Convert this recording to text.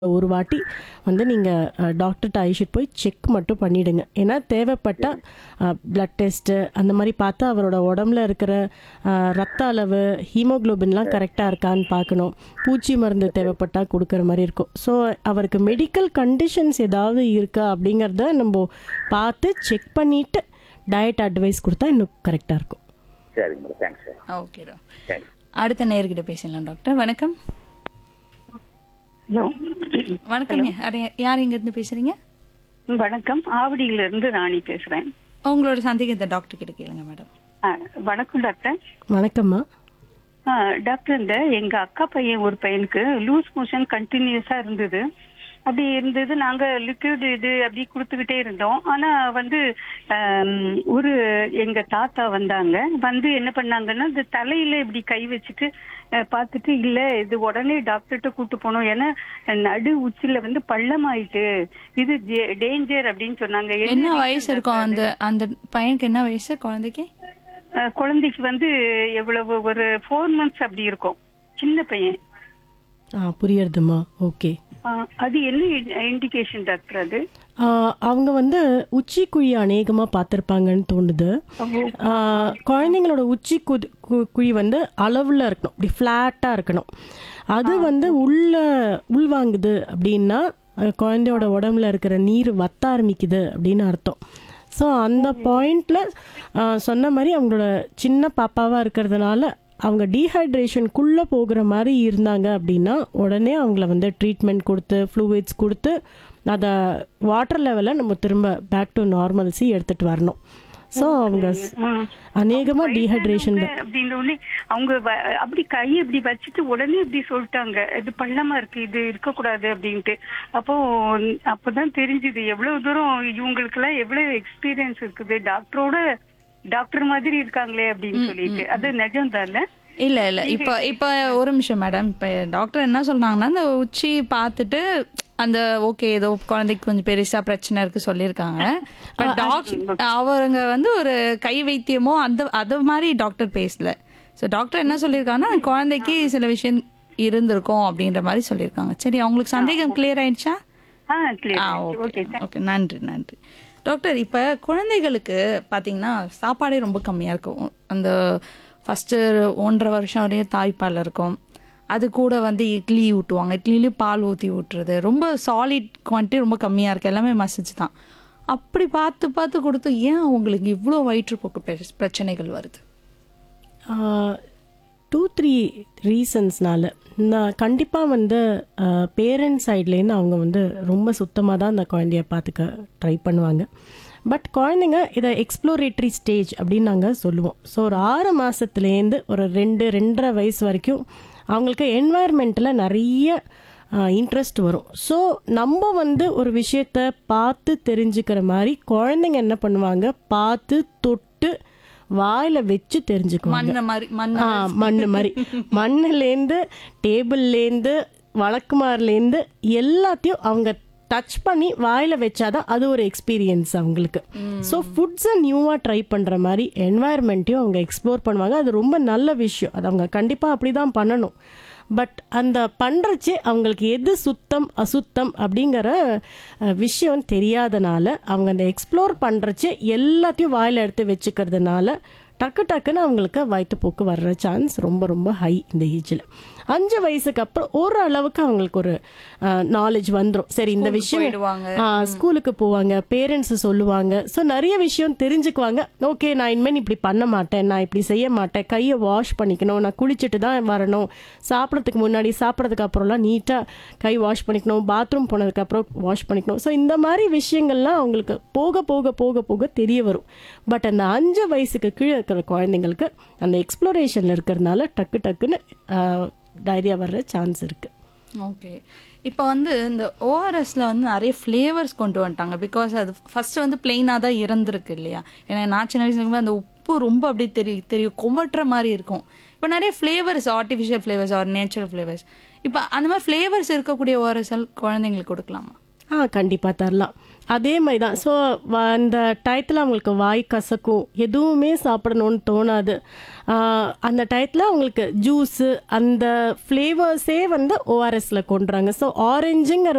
ஒரு வாட்டி வந்து நீங்கள் டாக்டர்கிட்ட அழைச்சிட்டு போய் செக் மட்டும் பண்ணிடுங்க ஏன்னா தேவைப்பட்டால் பிளட் டெஸ்ட்டு அந்த மாதிரி பார்த்து அவரோட உடம்புல இருக்கிற அஹ், ரத்த அளவு ஹீமோகுளோபின்லாம் கரெக்டாக இருக்கான்னு பார்க்கணும் பூச்சி மருந்து தேவைப்பட்டால் கொடுக்குற மாதிரி இருக்கும் ஸோ அவருக்கு மெடிக்கல் கண்டிஷன்ஸ் ஏதாவது இருக்கா அப்படிங்கிறத நம்ம பார்த்து செக் பண்ணிவிட்டு டயட் அட்வைஸ் கொடுத்தா இன்னும் கரெக்டாக இருக்கும் சரிங்க madam thanks sir okay doctor thanks அடுத்த நேர்கிட்ட பேசலாம் டாக்டர் வணக்கம் ஹலோ வணக்கம் யார் இங்க இருந்து பேசுறீங்க வணக்கம் ஆவடியில இருந்து ராணி பேசுறேன் உங்களோட சந்தேகத்தை டாக்டர் கிட்ட கேளுங்க மேடம் ஆ, வணக்கம் டாக்டர் வணக்கம்மா ஆ, டாக்டர் இந்த எங்க அக்கா பையன் ஒரு பையனுக்கு லூஸ் மோஷன் கண்டினியூஸா இருந்தது அப்படி இருந்தது நாங்க லிக்விட் இது அப்படி கொடுத்துக்கிட்டே இருந்தோம் ஆனா வந்து ஆம், ஒரு எங்க தாத்தா வந்தாங்க வந்து என்ன பண்ணாங்கன்னா இந்த தலையில இப்படி கை வச்சுட்டு அஹ், பார்த்துட்டு இல்ல இது உடனே டாக்டர்கிட்ட கூட்டு போனோம் ஏன்னா நடு உச்சில வந்து பள்ளமாயிட்டு இது டேஞ்சர் அப்படின்னு சொன்னாங்க என்ன வயசு இருக்கும் அந்த அந்த பையனுக்கு என்ன வயசு குழந்தைக்கு அஹ் குழந்தைக்கு வந்து எவ்வளவு ஒரு ஃபோர் மந்த்ஸ் அப்படி இருக்கும் சின்ன பையன் ஆ புரியுறதுமா ஓகே அஹ் அது என்ன இண்டிகேஷன் டாக்டர் அது ஆஹ் அவங்க வந்து உச்சி குழி அநேகமாக பார்த்துருப்பாங்கன்னு தோணுது ஆஹ் குழந்தைங்களோட உச்சி குது கு- குழி வந்து அளவில் இருக்கணும் இப்படி ஃப்ளாட்டாக இருக்கணும் அது வந்து உள்ள உள்வாங்குது அப்படின்னா அஹ் குழந்தையோட உடம்புல இருக்கிற நீர் வத்த ஆரம்பிக்குது அப்படின்னு அர்த்தம் ஸோ அந்த பாயிண்டில் சொன்ன மாதிரி அவங்களோட சின்ன பாப்பாவாக இருக்கிறதுனால அவங்க டீஹைட்ரேஷனுக்குள்ளே போகிற மாதிரி இருந்தாங்க அப்படின்னா உடனே அவங்கள வந்து ட்ரீட்மெண்ட் கொடுத்து ஃப்ளூயிட்ஸ் கொடுத்து அதை வாட்டர் லெவலை நம்ம திரும்ப பேக் டு நார்மல்சி எடுத்துகிட்டு வரணும் ஸோ அவங்க அநேகமாக டீஹைட்ரேஷன் அப்படின்னு உடனே அவங்க வ- அப்படி கையை இப்படி வச்சுட்டு உடனே இப்படி சொல்லிட்டாங்க இது பள்ளமா இருக்கு இது இருக்கக்கூடாது அப்படின்ட்டு அப்போ அப்பதான் தெரிஞ்சுது எவ்வளவு தூரம் இவங்களுக்கு எல்லாம் எவ்வளவு எக்ஸ்பீரியன்ஸ் இருக்குது டாக்டரோட டாக்டர் மாதிரி இருக்காங்களே அப்படின்னு சொல்லிட்டு அது நிஜம் தானே இல்ல இல்ல இப்ப இப்ப ஒரு நிமிஷம் மேடம் இப்ப டாக்டர் என்ன சொல்றாங்கன்னா அந்த உச்சி பார்த்துட்டு அந்த ஓகே ஏதோ குழந்தைக்கு கொஞ்சம் பெருசா பிரச்சனை இருக்கு சொல்லியிருக்காங்க பட் டாக்டர் அவங்க வந்து ஒரு கை வைத்தியமோ அந்த அது மாதிரி டாக்டர் பேசல ஸோ டாக்டர் என்ன சொல்லியிருக்காங்கன்னா குழந்தைக்கு சில விஷயம் இருந்திருக்கும் அப்படின்ற மாதிரி சொல்லியிருக்காங்க சரி அவங்களுக்கு சந்தேகம் கிளியர் ஆயிடுச்சா ஆ கிளியர் ஆ ஓகே ஓகே ஓகே நன்றி நன்றி டாக்டர் இப்போ குழந்தைகளுக்கு பார்த்தீங்கன்னா சாப்பாடே ரொம்ப கம்மியாக இருக்கும் அந்த ஃபஸ்ட்டு ஒன்றரை வருஷம் வரையும் தாய்ப்பால் இருக்கும் அது கூட வந்து இட்லி ஊட்டுவாங்க இட்லிலையும் பால் ஊற்றி ஊட்டுறது ரொம்ப சாலிட் குவான்டிட்டி ரொம்ப கம்மியாக இருக்குது எல்லாமே மசிச்சு தான் அப்படி பார்த்து பார்த்து கொடுத்து ஏன் அவங்களுக்கு இவ்வளோ வயிற்றுப்போக்கு பிரச்ச- பிரச்சனைகள் வருது டூ த்ரீ ரீசன்ஸ்னால நான் கண்டிப்பாக வந்து பேரண்ட்ஸ் சைட்லேருந்து அவங்க வந்து ரொம்ப சுத்தமாக தான் அந்த குழந்தைய பார்த்துக்க ட்ரை பண்ணுவாங்க பட் குழந்தைங்க இதை எக்ஸ்ப்ளோரேட்டரி ஸ்டேஜ் அப்படின்னு நாங்கள் சொல்லுவோம் ஸோ ஒரு ஆறு மாதத்துலேருந்து ஒரு ரெண்டு ரெண்டரை வயசு வரைக்கும் அவங்களுக்கு என்வாயர்மெண்ட்டில் நிறைய இன்ட்ரெஸ்ட் வரும் ஸோ நம்ம வந்து ஒரு விஷயத்த பார்த்து தெரிஞ்சுக்கிற மாதிரி குழந்தைங்க என்ன பண்ணுவாங்க பார்த்து தொட்டு வாயில வச்சு தெரிஞ்சுக்குவாங்க மண்ணை மாதிரி மண் ஆ மண்ணு மாதிரி மண்ணுலேருந்து டேபிள்லேருந்து வழக்குமாறுலேருந்து எல்லாத்தையும் அவங்க டச் பண்ணி வாயில வச்சாதான் அது ஒரு எக்ஸ்பீரியன்ஸ் அவங்களுக்கு ஸோ ஃபுட்ஸை நியூவாக ட்ரை பண்ணுற மாதிரி என்வாயர்மெண்ட்டையும் அவங்க எக்ஸ்ப்ளோர் பண்ணுவாங்க அது ரொம்ப நல்ல விஷயம் அது அவங்க கண்டிப்பாக அப்படி தான் பண்ணணும் பட் அந்த பண்ணுறச்சே அவங்களுக்கு எது சுத்தம் அசுத்தம் அப்படிங்கிற அஹ், விஷயம் தெரியாதனால அவங்க அந்த எக்ஸ்ப்ளோர் பண்ணுறச்சே எல்லாத்தையும் வாயில் எடுத்து வச்சுக்கிறதுனால டக்கு டக்குன்னு அவங்களுக்கு வயிற்றுப்போக்கு வர்ற சான்ஸ் ரொம்ப ரொம்ப ஹை இந்த ஏஜில் அஞ்சு வயசுக்கு அப்புறம் ஒரு அளவுக்கு அவங்களுக்கு ஒரு நாலேஜ் வந்துடும் சரி இந்த விஷயம் போயிடுவாங்க. ஆ, ஸ்கூலுக்கு போவாங்க பேரண்ட்ஸ் சொல்லுவாங்க ஸோ நிறைய விஷயம் தெரிஞ்சுக்குவாங்க ஓகே நான் இனிமேல் இப்படி பண்ண மாட்டேன் நான் இப்படி செய்ய மாட்டேன் கையை வாஷ் பண்ணிக்கணும் நான் குளிச்சுட்டு தான் வரணும் சாப்பிட்றதுக்கு முன்னாடி சாப்பிட்றதுக்கு அப்புறம்லாம் நீட்டாக கை வாஷ் பண்ணிக்கணும் பாத்ரூம் போனதுக்கப்புறம் வாஷ் பண்ணிக்கணும் ஸோ இந்த மாதிரி விஷயங்கள்லாம் அவங்களுக்கு போக போக போக போக தெரிய வரும் பட் அந்த அஞ்சு வயசுக்கு கீழே இருக்கிற குழந்தைங்களுக்கு அந்த எக்ஸ்ப்ளோரேஷனில் இருக்கிறதுனால டக்கு டக்குன்னு டைரியா வர்ற சான்ஸ் இருக்குது ஓகே இப்போ வந்து இந்த ஓஆர்எஸ்ல வந்து நிறைய ஃப்ளேவர்ஸ் கொண்டு வந்துட்டாங்க பிகாஸ் அது ஃபர்ஸ்ட் வந்து பிளெயினாக தான் இருந்திருக்கு இல்லையா ஏன்னா நான் சின்ன வயசுல இருக்கும்போது அந்த உப்பு ரொம்ப அப்படியே தெரியும் தெரியும் கொமட்டுற மாதிரி இருக்கும் இப்போ நிறைய flavours artificial flavours or natural flavours இப்போ அந்த மாதிரி ஃப்ளேவர்ஸ் இருக்கக்கூடிய ஓஆர்எஸ்எல் குழந்தைங்களுக்கு கொடுக்கலாமா ஆ கண்டிப்பாக தரலாம் அதே மாதிரி தான் ஸோ அந்த டயத்தில் அவங்களுக்கு வாய் கசக்கும் எதுவுமே சாப்பிடணும்னு தோணாது ஆ, அந்த டயத்தில் அவங்களுக்கு ஜூஸு அந்த ஃப்ளேவர்ஸே வந்து ஓஆர்எஸில் கொண்டுறாங்க ஸோ ஆரஞ்சுங்கிற